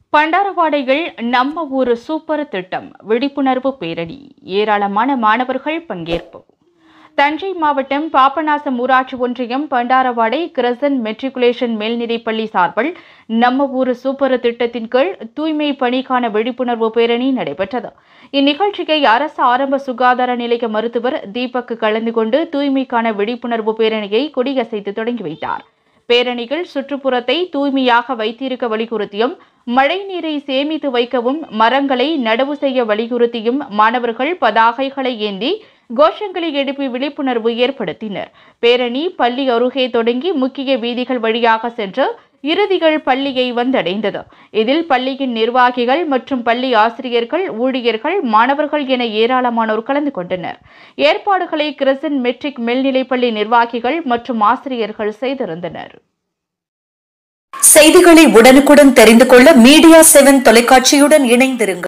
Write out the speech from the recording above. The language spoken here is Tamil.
பண்டாரவாடையில் நம்ம ஊரு சூப்பர் திட்டம் விழிப்புணர்வு பேரணி ஏராளமான மாணவர்கள் பங்கேற்பு தஞ்சை மாவட்டம் பாபநாசம் ஊராட்சி ஒன்றியம் பண்டாரவாடை கிரசன் மெட்ரிகுலேஷன் மேல்நிலைப்பள்ளி சார்பில் நம்ம ஊரு சூப்பர் திட்டத்தின் கீழ் தூய்மை பணிக்கான விழிப்புணர்வு பேரணி நடைபெற்றது இந்நிகழ்ச்சியை அரசு ஆரம்ப சுகாதார நிலைய மருத்துவர் தீபக் கலந்து கொண்டு தூய்மைக்கான விழிப்புணர்வு பேரணியை கொடியசைத்து தொடங்கி வைத்தார் பேரணிகள் சுற்றுப்புறத்தை தூய்மையாக வைத்திருக்க வலியுறுத்தியும் மழை நீரை சேமித்து வைக்கவும் மரங்களை நடவு செய்ய வலியுறுத்தியும் மாணவர்கள் பதாகைகளை ஏந்தி கோஷங்களை எழுப்பி விழிப்புணர்வு ஏற்படுத்தினர் பேரணி பள்ளி அருகே தொடங்கி முக்கிய வீதிகள் வழியாக சென்று இறுதிகள் பள்ளியை வந்தடைந்தது இதில் பள்ளியின் நிர்வாகிகள் மற்றும் பள்ளி ஆசிரியர்கள் ஊழியர்கள் மாணவர்கள் என ஏராளமானோர் கலந்து கொண்டனர் ஏற்பாடுகளை கிரசன் மெட்ரிக் மேல்நிலைப்பள்ளி நிர்வாகிகள் மற்றும் ஆசிரியர்கள் செய்திருந்தனர் செய்திகளை உடனுக்குடன் தெரிந்து கொள்ள மீடியா செவன் தொலைக்காட்சியுடன் இணைந்திருங்கள்